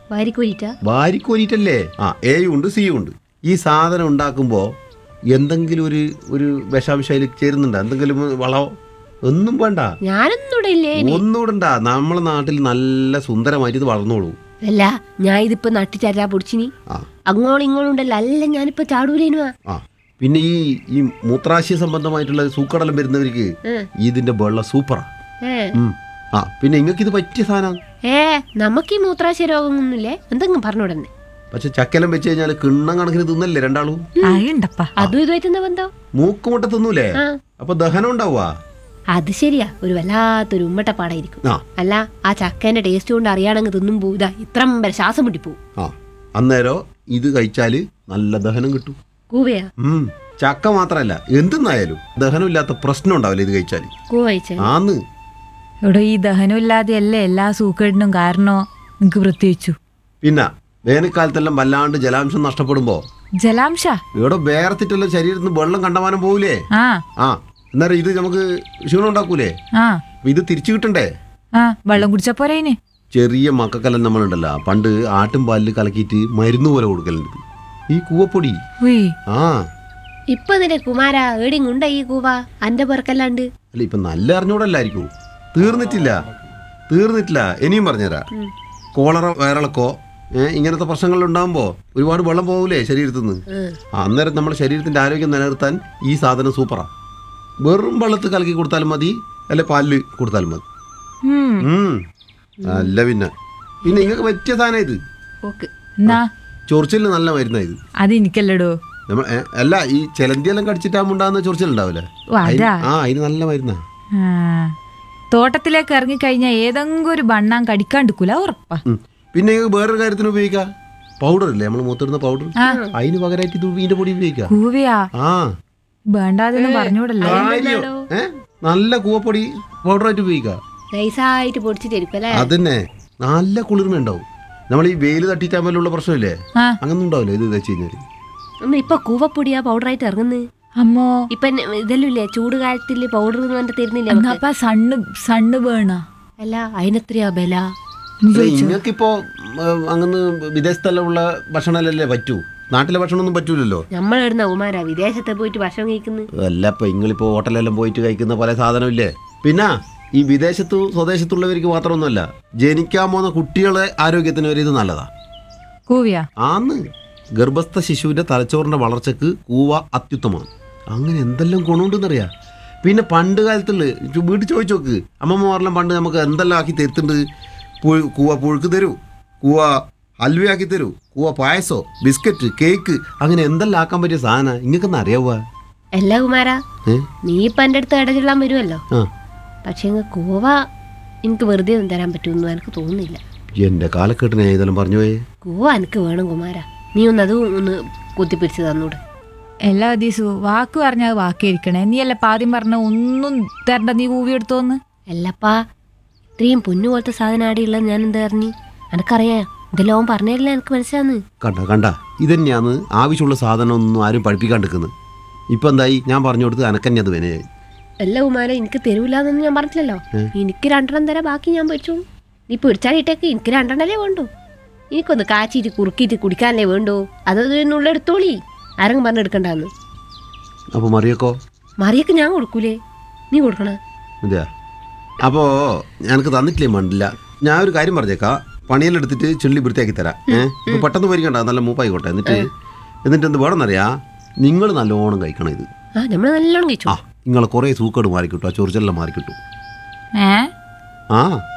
വാരിക്കോരിട്ടാ വാരിക്കോരിട്ടല്ലേ ആ എയും ഉണ്ട് സിയും ഉണ്ട് ഈ സാധനം ഉണ്ടാക്കുമ്പോൾ എന്തെങ്കിലും ഒരു ഒരു വിഷാംശം അതിൽ ചേരുന്നുണ്ടോ എന്തെങ്കിലും വളമോ ഒന്നും വേണ്ട ഞാനൊന്നും ഇവിടെ ഇല്ലേ ഇനി. ഒന്നും ഇടണ്ട നമ്മളെ നാട്ടിൽ നല്ല സുന്ദരമായിട്ട് ഇത് വളർന്നോളൂ അല്ല ഞാൻ ഇതിപ്പോ നട്ടിച്ചരാ പൊടിച്ചിനി ആ അങ്ങോളം ഇങ്ങോളം ഉണ്ടല്ലോ അല്ല ഞാനിപ്പോ ചാടൂലേനുവാ ആ പിന്നെ ഈ ഈ മൂത്രാശയ സംബന്ധമായിട്ടുള്ള സൂക്കടലം വരുന്നവർക്ക് ഇതിന്റെ വെള്ളം സൂപ്പറാ ഏ ഉം. ആ പിന്നെ നിങ്ങൾക്ക് ഇത് പറ്റിയ സാധനം ഏ നമുക്ക് ഈ മൂത്രാശയ രോഗമൊന്നുമില്ലേ എന്തെങ്കിലും പറഞ്ഞുടനെ പക്ഷെ ചക്കലം വെച്ച് കഴിഞ്ഞാൽ കിണ്ണം കണക്കിന് തിന്നല്ലേ രണ്ടാളും ആയുണ്ടപ്പ അതും ഇതുമായിട്ട് എന്താ ബന്ധം മൂക്കുമുട്ട തിന്നൂലേ ആ അപ്പൊ ദഹനം ഉണ്ടാവുക അത് ശരിയാ ഒരു വല്ലാത്തൊരു ഉമ്മട്ടപ്പാടായിരിക്കും ആ അല്ല ആ ചക്കേന്റെ ടേസ്റ്റ് കൊണ്ട് അറിയാണെങ്കിൽ തിന്നുമ്പോ ഇതാ ഇത്രം വരെ ശ്വാസം മുട്ടിപ്പോവും ആ അന്നേരം ഇത് കഴിച്ചാല് നല്ല ദഹനം കിട്ടും കൂവയാ ഉം ചക്ക മാത്രല്ല എന്തെന്നായാലും ദഹനമില്ലാത്ത പ്രശ്നം ഉണ്ടാവില്ല ഇത് കഴിച്ചാല് കൂവ കഴിച്ചേ ആന്ന് ഇവിടെ ഈ ദഹനമില്ലാതെയല്ലേ എല്ലാ സൂക്കേടിനും കാരണോ നിങ്ങക്ക് പ്രത്യേകിച്ചു പിന്നെ വേനൽക്കാലത്തെല്ലാം വല്ലാണ്ട് ജലാംശം നഷ്ടപ്പെടുമ്പോ ജലാംശ ഇവിടെ വേർത്തിട്ടെല്ലാം ശരീരത്തിൽ നിന്ന് വെള്ളം കണ്ടമാനം പോവില്ലേ ആ ആ അന്നേരം ഇത് നമുക്ക് ക്ഷീണം ഉണ്ടാക്കൂലേ ആ അപ്പൊ ഇത് തിരിച്ചു കിട്ടണ്ടേ ആ വെള്ളം കുടിച്ച പോരേന് ചെറിയ മക്കക്കെല്ലാം നമ്മളുണ്ടല്ലോ പണ്ട് ആട്ടും പാലിൽ കലക്കിയിട്ട് മരുന്ന് പോലെ കൊടുക്കലുണ്ട് ഈ കൂവപ്പൊടി ഉയ് ആ ഇപ്പൊ നിന്റെ കുമാര ഏടിങ്ങുണ്ട ഈ കൂവ അന്റെ പേർക്കല്ലാണ്ട് അല്ല ഇപ്പൊ നല്ല അറിഞ്ഞൂടല്ലായിരിക്കും തീർന്നിട്ടില്ല തീർന്നിട്ടില്ല ഇനിയും പറഞ്ഞുതരാം കോളറ വയറിളക്കോ ഏ, ഇങ്ങനത്തെ പ്രശ്നങ്ങൾ ഉണ്ടാകുമ്പോൾ ഒരുപാട് വെള്ളം പോകൂലേ ശരീരത്തിൽ നിന്ന് ഉം. ആ, അന്നേരം നമ്മുടെ ശരീരത്തിന്റെ ആരോഗ്യം നിലനിർത്താൻ ഈ സാധനം സൂപ്പറാ വെറും വെള്ളത്തിൽ കലക്കി കൊടുത്താലും മതി അല്ലെ പാലിൽ കൊടുത്താലും മതി ഉം. ഉം. അല്ല പിന്നെ പിന്നെ നിങ്ങൾക്ക് പറ്റിയ സാധനം ഇത് ഓക്ക് എന്നാ ചൊറിച്ചിലിന് നല്ല മരുന്നാ ഇത് അത് എനിക്കല്ലടോ നമ്മൾ ഏ, അല്ല ഈ ചിലന്തിയെല്ലാം കടിച്ചിട്ടാകുമ്പോണ്ടാകുന്ന ചൊറിച്ചിലുണ്ടാവില്ലേ ഓ, അതാ. ആ അതിന് നല്ല മരുന്നാ ആ. തോട്ടത്തിലേക്ക് ഇറങ്ങിക്കഴിഞ്ഞാൽ ഏതെങ്കിലും ഒരു ബണ്ണാൻ കടിക്കാണ്ടിക്കൂല ഉറപ്പാ ഉം. പിന്നെ നിങ്ങൾക്ക് വേറൊരു കാര്യത്തിന് ഉപയോഗിക്കാം പൗഡർ ഇല്ലേ നമ്മൾ മൂത്തിടുന്ന പൗഡർ അതിന് പകരമായിട്ട് ഇത് ഇതിന്റെ പൊടി ഉപയോഗിക്കാം കൂവയാ ആ വേണ്ടാതെന്ന് പറഞ്ഞൂടല്ലേ കാര്യം. ഏ നല്ല കൂവപ്പൊടി പൗഡറായിട്ട് ഉപയോഗിക്കാം നൈസായിട്ട് പൊടിച്ചിട്ടായിരിക്കും അല്ലേ അതന്നെ നല്ല കുളിർമ ഉണ്ടാവും നമ്മൾ ഈ വെയിൽ തട്ടിട്ടാകുമ്പോഴുള്ള പ്രശ്നമില്ലേ ആ അങ്ങനെ ഉണ്ടാവില്ല ഇത് വെച്ച് കഴിഞ്ഞാൽ ഒന്ന് ഇപ്പൊ കൂവപ്പൊടിയാ പൗഡറായിട്ട് ഇറങ്ങുന്നത് അമ്മോ ഇപ്പൊ ഇതെല്ലാം ഇല്ലേ ചൂട് കാലത്തില് പൗഡർ പറഞ്ഞിട്ട് തരുന്നില്ല എന്നപ്പ സണ്ണ് സണ്ണ് വേണ അല്ല അതിനെത്രയാ ബല നിങ്ങൾക്കിപ്പോ അങ്ങനെ വിദേശത്തെല്ലാം ഉള്ള ഭക്ഷണമല്ലേ പറ്റൂ നാട്ടിലെ ഭക്ഷണമൊന്നും പറ്റൂലല്ലോ നമ്മളിടുന്ന ഉമാരാ വിദേശത്തെ പോയിട്ട് ഭക്ഷണം കഴിക്കുന്നത് അല്ല ഇപ്പൊ നിങ്ങളിപ്പോ ഹോട്ടലെല്ലാം പോയിട്ട് കഴിക്കുന്ന പല സാധനമില്ലേ പിന്നെ ഈ വിദേശത്തു സ്വദേശത്തുള്ളവർക്ക് മാത്രമൊന്നുമല്ല ജനിക്കാൻ പോകുന്ന കുട്ടികളെ ആരോഗ്യത്തിന് വരെ ഇത് നല്ലതാ കൂവിയാ ആന്ന് ഗർഭസ്ഥ ശിശുവിന്റെ തലച്ചോറിന്റെ വളർച്ചക്ക് കൂവ അത്യുത്തമമാണ് അങ്ങനെ എന്തെല്ലാം ഗുണമുണ്ടെന്നറിയാം പിന്നെ പണ്ട് കാലത്തുള്ള ചു- വീട്ടിൽ ചോദിച്ചു നോക്ക് അമ്മമ്മമാരെല്ലാം പണ്ട് നമുക്ക് എന്തെല്ലാം ആക്കി തരുത്തുണ്ട് പുഴു കൂവ പുഴുക്ക് തരൂ കൂവ ഹൽവയാക്കി തരൂ കൂവ പായസോ ബിസ്ക്കറ്റ് കേക്ക് അങ്ങനെ എന്തെല്ലാം ആക്കാൻ പറ്റിയ സാധന ഇങ്ങക്കൊന്നും അറിയാവുക അല്ല കുമാരാ ഏ നീ ഇപ്പൊ എന്റെ അടുത്ത് ഇടചൊല്ലാൻ വരുമല്ലോ ആ പക്ഷെ ഇങ്ങ് കൂവ എനിക്ക് വെറുതെ ഒന്നും തരാൻ പറ്റുമെന്ന് എനിക്ക് തോന്നുന്നില്ല എന്റെ കാലക്കെട്ടിനെ ഇതെല്ലാം പറഞ്ഞു പോയേ കൂവ എനിക്ക് വേണം കുമാര നീ ഒന്ന് അത് ഒന്ന് കുത്തിപ്പിടിച്ച് തന്നൂടെ എല്ലാ ദിവസവും വാക്ക് പറഞ്ഞാൽ വാക്കേരിക്കണേ നീ അല്ല ആദ്യം പറഞ്ഞ ഒന്നും തരണ്ട നീ കൂവി എടുത്തോന്ന് അല്ലപ്പാ ഇത്രയും പൊന്നു പോലത്തെ സാധനം ആടെയുള്ളത് ഞാൻ എന്താ അറിഞ്ഞു എനക്കറിയാം ഇതെല്ലാം അവൻ പറഞ്ഞതല്ലേ എനിക്ക് മനസ്സിലാന്ന് കണ്ട കണ്ട ഇതന്നെയാണ് ആവശ്യമുള്ള സാധനം ഒന്നും ആരും പഠിപ്പിക്കാണ്ടിരിക്കുന്നത് ഇപ്പൊ എന്തായി ഞാൻ പറഞ്ഞു കൊടുത്ത് അനക്കന്നെ അത് വിനയായി അല്ല കുമാര എനിക്ക് തരൂലെന്നൊന്നും ഞാൻ പറഞ്ഞില്ലല്ലോ എനിക്ക് രണ്ടെണ്ണം തരാം ബാക്കി ഞാൻ വെച്ചു നീ പിടിച്ചാലിട്ടേക്ക് എനിക്ക് രണ്ടെണ്ണല്ലേ വേണ്ടു എനിക്കൊന്ന് കാച്ചിട്ട് കുറുക്കിയിട്ട് കുടിക്കാനല്ലേ വേണ്ടു അതൊന്നും എടുത്തോളി ആരെങ്കിലും പറഞ്ഞ് എടുക്കണ്ടെന്ന് അപ്പൊ മറിയക്കോ മറിയൊക്കെ ഞാൻ കൊടുക്കൂലേ നീ കൊടുക്കണ അതെയാ അപ്പോ ഞങ്ങൾക്ക് തന്നിട്ടില്ലേ മണ്ടില്ല ഞാൻ ഒരു കാര്യം പറഞ്ഞേക്കാം പണിയെല്ലാം എടുത്തിട്ട് ചെള്ളി വൃത്തിയാക്കി തരാം ഏഹ് ഇപ്പൊ പെട്ടെന്ന് പോയിരിക്കണ്ട നല്ല മൂപ്പായിക്കോട്ടെ എന്നിട്ട് എന്നിട്ട് എന്ത് വേണമെന്നറിയാ നിങ്ങൾ നല്ലോണം കഴിക്കണം ഇത് ആ നമ്മൾ നല്ലോണം കഴിച്ചു ആ നിങ്ങളെ കുറേ സൂക്കേട് മാറിക്കിട്ടും ആ ചൊറിച്ചെല്ലാം മാറിക്കിട്ടും ഏ ആ